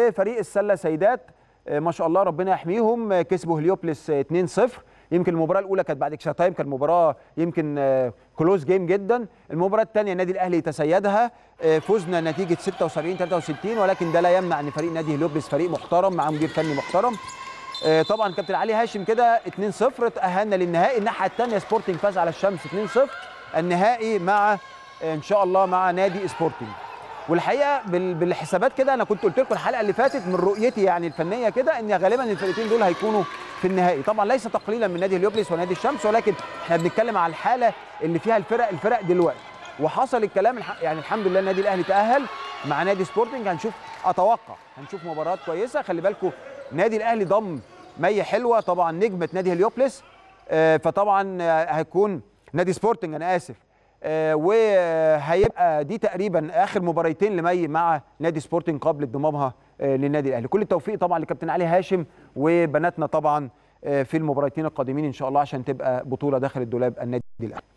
وفريق السله سيدات آه، ما شاء الله ربنا يحميهم آه، كسبوا هليوبلس آه، 2-0 يمكن المباراه الاولى كانت بعد اكسترا تايم كانت مباراه يمكن آه، كلوز جيم جدا المباراه الثانيه النادي الاهلي تسيدها آه، فزنا نتيجه 76 63 ولكن ده لا يمنع ان فريق نادي هليوبلس فريق محترم مع مدير فني محترم آه، طبعا كابتن علي هاشم كده 2-0 تاهلنا للنهائي الناحيه الثانيه سبورتنج فاز على الشمس 2-0 النهائي مع آه، ان شاء الله مع نادي سبورتنج والحقيقه بال- بالحسابات كده انا كنت قلت لكم الحلقه اللي فاتت من رؤيتي يعني الفنيه كده ان غالبا الفرقتين دول هيكونوا في النهائي طبعا ليس تقليلا من نادي هليوبلس ونادي الشمس ولكن احنا بنتكلم على الحاله اللي فيها الفرق الفرق دلوقتي وحصل الكلام الح- يعني الحمد لله النادي الاهلي تاهل مع نادي سبورتنج هنشوف اتوقع هنشوف مباراه كويسه خلي بالكم نادي الاهلي ضم مي حلوه طبعا نجمه نادي هليوبلس آه، فطبعا آه، هيكون نادي سبورتنج انا اسف آه، وهيبقى دي تقريبا اخر مباريتين لمي مع نادي سبورتنج قبل انضمامها آه، للنادي الاهلي كل التوفيق طبعا لكابتن علي هاشم وبناتنا طبعا آه، في المباريتين القادمين ان شاء الله عشان تبقى بطوله داخل الدولاب النادي الاهلي